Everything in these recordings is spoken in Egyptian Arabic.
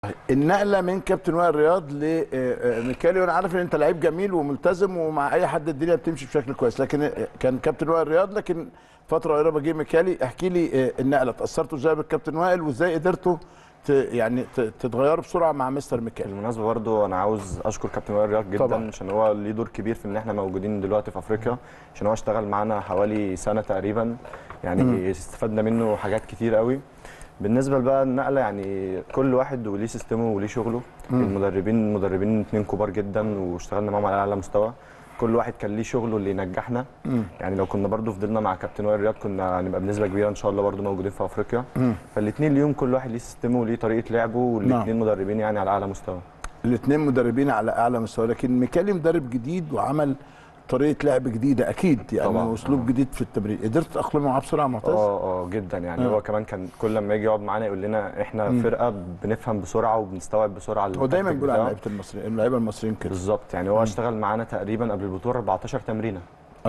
النقله من كابتن وائل رياض لميكالي وانا عارف ان انت لعيب جميل وملتزم ومع اي حد الدنيا بتمشي بشكل كويس لكن كان كابتن وائل رياض لكن فتره قريبه جه ميكالي احكي لي النقله اتاثرتوا ازاي بالكابتن وائل وازاي قدرتوا ت- يعني ت- تتغيروا بسرعه مع مستر ميكالي بالمناسبه برضو انا عاوز اشكر كابتن وائل رياض جدا طبعاً. عشان هو ليه دور كبير في ان احنا موجودين دلوقتي في افريقيا عشان هو اشتغل معانا حوالي سنه تقريبا يعني استفدنا منه حاجات كتير قوي بالنسبه بقى النقله يعني كل واحد وليه سيستمه وليه شغله المدربين مدربين اتنين كبار جدا واشتغلنا معاهم على اعلى مستوى كل واحد كان ليه شغله اللي ينجحنا يعني لو كنا برضو فضلنا مع كابتن وائل رياض كنا هنبقى بنسبه كبيره ان شاء الله برضو موجودين في افريقيا فالاثنين ليهم كل واحد ليه سيستمه وليه طريقه لعبه والاثنين مدربين يعني على اعلى مستوى الاثنين مدربين على اعلى مستوى لكن ميكالي مدرب جديد وعمل طريقه لعب جديده اكيد يعني طبعاً. واسلوب جديد في التمرين قدرت تاقلموا معاه بسرعه معتز اه اه جدا يعني آه. هو كمان كان كل ما يجي يقعد معانا يقول لنا احنا فرقه بنفهم بسرعه وبنستوعب بسرعه هو دايما التكتيك بيقول على بتاعه. لعيبه المصريين اللعيبه المصريين كده بالظبط يعني هو اشتغل معانا تقريبا قبل البطوله 14 تمرينه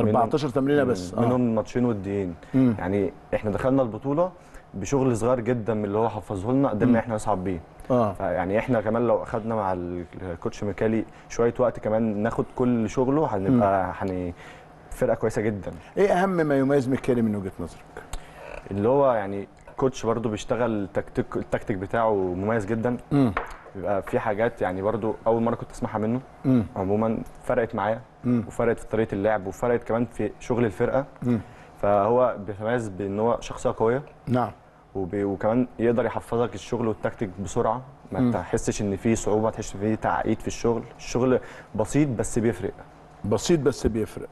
14 تمرينه بس آه. منهم ماتشين وديين مم. يعني احنا دخلنا البطوله بشغل صغير جدا من اللي هو حفظه لنا قدرنا احنا نصعد بيه اه فيعني احنا كمان لو اخدنا مع الكوتش ميكالي شويه وقت كمان ناخد كل شغله هنبقى هن فرقه كويسه جدا ايه اهم ما يميز ميكالي من وجهه نظرك؟ اللي هو يعني كوتش برضو بيشتغل التكتيك التكتيك بتاعه مميز جدا امم بيبقى في حاجات يعني برضو اول مره كنت اسمعها منه امم عموما فرقت معايا مم. وفرقت في طريقه اللعب وفرقت كمان في شغل الفرقه مم. فهو بيتميز بان هو شخصيه قويه نعم وبي وكمان يقدر يحفظك الشغل والتكتيك بسرعه ما مم. تحسش ان في صعوبه ما تحسش ان في تعقيد في الشغل الشغل بسيط بس بيفرق بسيط بس بيفرق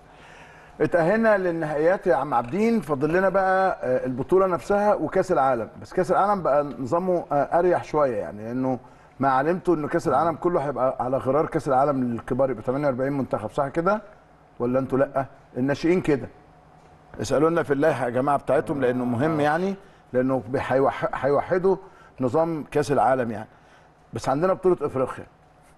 اتأهلنا للنهائيات يا عم عابدين فاضل لنا بقى آه، البطولة نفسها وكأس العالم بس كأس العالم بقى نظامه آه، أريح شوية يعني لأنه ما علمته إنه كأس العالم كله هيبقى على غرار كأس العالم للكبار يبقى 48 منتخب صح كده؟ ولا أنتوا لأ؟ الناشئين كده اسألوا لنا في اللائحة يا جماعة بتاعتهم لأنه مهم يعني لأنه هيوح- هيوحدوا نظام كأس العالم يعني بس عندنا بطولة أفريقيا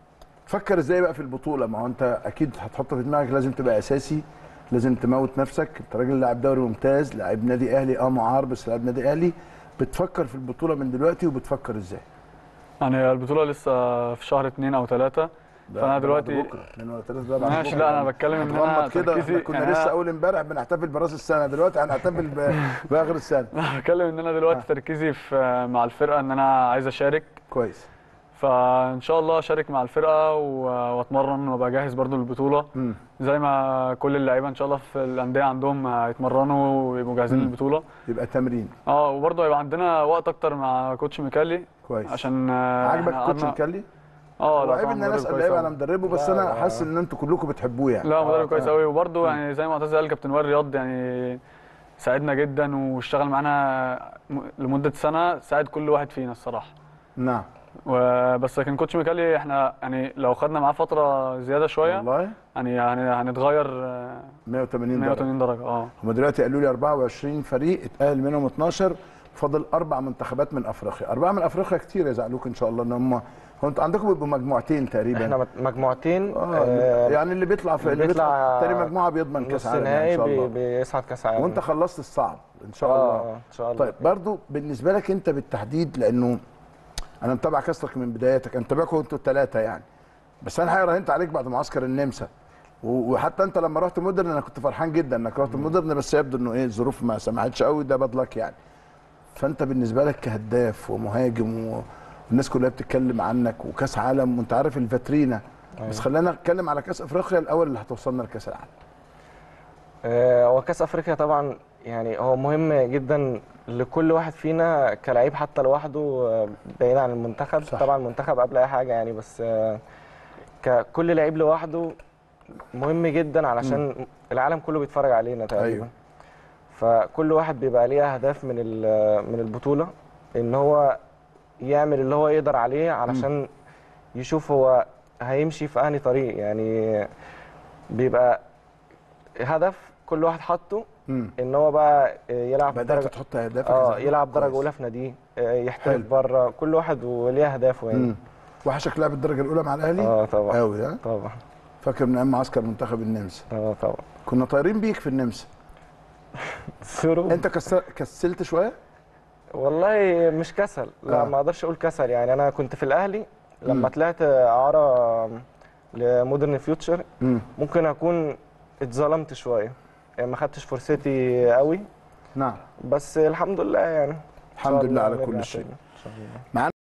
فكر ازاي بقى في البطوله ما هو انت اكيد هتحط في دماغك لازم تبقى اساسي لازم تموت نفسك انت راجل لاعب دوري ممتاز لاعب نادي اهلي اه معار بس لاعب نادي اهلي بتفكر في البطوله من دلوقتي وبتفكر ازاي يعني البطوله لسه في شهر اتنين او ثلاثه فانا دلوقتي بكره اثنين ولا ثلاثه ده بعد ماشي بكرة. لا انا بتكلم ان انا هتغمض كده تركيزي احنا كنا يعني لسه أنا- اول امبارح بنحتفل براس السنه دلوقتي هنحتفل ب- باخر السنه انا بتكلم ان انا دلوقتي تركيزي في مع الفرقه ان انا عايز اشارك كويس فان شاء الله اشارك مع الفرقه و- واتمرن وابقى جاهز برضو للبطوله مم. زي ما كل اللعيبه ان شاء الله في الانديه عندهم هيتمرنوا ويبقوا جاهزين مم. للبطوله يبقى تمرين اه وبرضه هيبقى عندنا وقت اكتر مع كوتش ميكالي كويس عشان آه، عاجبك إحنا كوتش قعدنا- مكلي اه هو لا عيب طبعاً ان انا مدرب اسال كويس لعيبه أوي. انا مدربه بس لا، انا لا. حاسس ان انتوا كلكم بتحبوه يعني لا مدرب آه، كويس آه. قوي وبرده يعني زي ما معتز قال كابتن وائل رياض يعني ساعدنا جدا واشتغل معانا م- لمده سنه ساعد كل واحد فينا الصراحه نعم وبس لكن كوتش ميكالي احنا يعني لو خدنا معاه فتره زياده شويه والله يعني هن- هنتغير آه، 180 درجه 180 درجه اه هم دلوقتي قالوا لي 24 فريق اتأهل منهم 12 فاضل اربع منتخبات من افريقيا اربعه من افريقيا كتير يزعلوك ان شاء الله ان هم هو انتوا عندكم بيبقوا مجموعتين تقريبا احنا مت- مجموعتين اه آه، يعني اللي بيطلع في اللي بيطلع بيطلع تاني مجموعه بيضمن كاس نص عالم يعني نهائي ان شاء بي- الله بيصعد كاس عالم وانت خلصت الصعب ان شاء اه الله آه، ان شاء الله طيب برضو بالنسبه لك انت بالتحديد لانه انا متابع كاستك من بدايتك انا متابعكم انتوا الثلاثه يعني بس انا الحقيقه راهنت عليك بعد معسكر النمسا و- وحتى انت لما رحت مودرن انا كنت فرحان جدا انك رحت مودرن بس يبدو انه ايه الظروف ما سمحتش قوي ده بدلك يعني فانت بالنسبه لك كهداف ومهاجم و... والناس كلها بتتكلم عنك وكاس عالم وانت عارف الفاترينا بس خلينا نتكلم على كاس افريقيا الاول اللي هتوصلنا لكاس العالم آه، هو كاس افريقيا طبعا يعني هو مهم جدا لكل واحد فينا كلاعب حتى لوحده آه، بعيد عن المنتخب صح. طبعا المنتخب قبل اي حاجه يعني بس آه، ككل لعيب لوحده مهم جدا علشان العالم كله بيتفرج علينا تقريبا أيوة. فكل واحد بيبقى ليه اهداف من ال- من البطوله ان هو يعمل اللي هو يقدر عليه علشان يشوف هو هيمشي في انهي طريق يعني بيبقى هدف كل واحد حاطه امم ان هو بقى يلعب في بدات درجه تحط اهدافك اه يا يلعب درجه كويس. اولى في ناديه آه، حلو. يحترف بره كل واحد وليه اهدافه يعني امم وحشك لعب الدرجه الاولى مع الاهلي اه طبعا قوي ها طبعا فاكر من ايام معسكر منتخب النمسا اه طبعا كنا طايرين بيك في النمسا ظروف انت كسر... كسلت شويه والله مش كسل لا آه. ما اقدرش اقول كسل يعني انا كنت في الاهلي لما مم. طلعت اعاره لمودرن فيوتشر مم. ممكن اكون اتظلمت شويه يعني ما خدتش فرصتي قوي نعم بس الحمد لله يعني إن شاء الحمد لله الله على نرجع كل تاني. شيء إن شاء الله. معانا